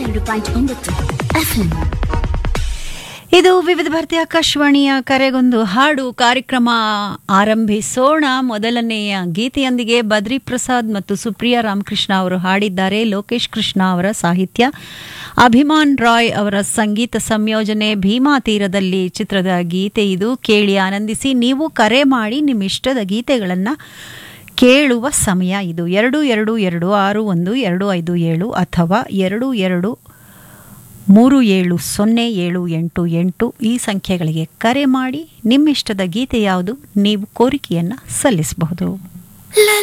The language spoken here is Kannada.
ಎರಡು ಪಾಯಿಂಟ್ ಒಂಬತ್ತು ಎಫ್ಎಂ ಇದು ವಿವಿಧ ಭಾರತಿ ಆಕಾಶವಾಣಿಯ ಕರೆಗೊಂದು ಹಾಡು ಕಾರ್ಯಕ್ರಮ ಆರಂಭಿಸೋಣ ಮೊದಲನೆಯ ಗೀತೆಯೊಂದಿಗೆ ಬದ್ರಿ ಪ್ರಸಾದ್ ಮತ್ತು ಸುಪ್ರಿಯಾ ರಾಮಕೃಷ್ಣ ಅವರು ಹಾಡಿದ್ದಾರೆ ಲೋಕೇಶ್ ಕೃಷ್ಣ ಅವರ ಸಾಹಿತ್ಯ ಅಭಿಮಾನ್ ರಾಯ್ ಅವರ ಸಂಗೀತ ಸಂಯೋಜನೆ ಭೀಮಾ ತೀರದಲ್ಲಿ ಚಿತ್ರದ ಗೀತೆ ಇದು ಕೇಳಿ ಆನಂದಿಸಿ ನೀವು ಕರೆ ಮಾಡಿ ನಿಮ್ಮ ಇಷ್ಟದ ಗೀತೆಗಳನ್ನು ಕೇಳುವ ಸಮಯ ಇದು ಎರಡು ಎರಡು ಎರಡು ಆರು ಒಂದು ಎರಡು ಐದು ಏಳು ಅಥವಾ ಎರಡು ಎರಡು ಮೂರು ಏಳು ಸೊನ್ನೆ ಏಳು ಎಂಟು ಎಂಟು ಈ ಸಂಖ್ಯೆಗಳಿಗೆ ಕರೆ ಮಾಡಿ ನಿಮ್ಮಿಷ್ಟದ ಗೀತೆ ಯಾವುದು ನೀವು ಕೋರಿಕೆಯನ್ನು ಸಲ್ಲಿಸಬಹುದು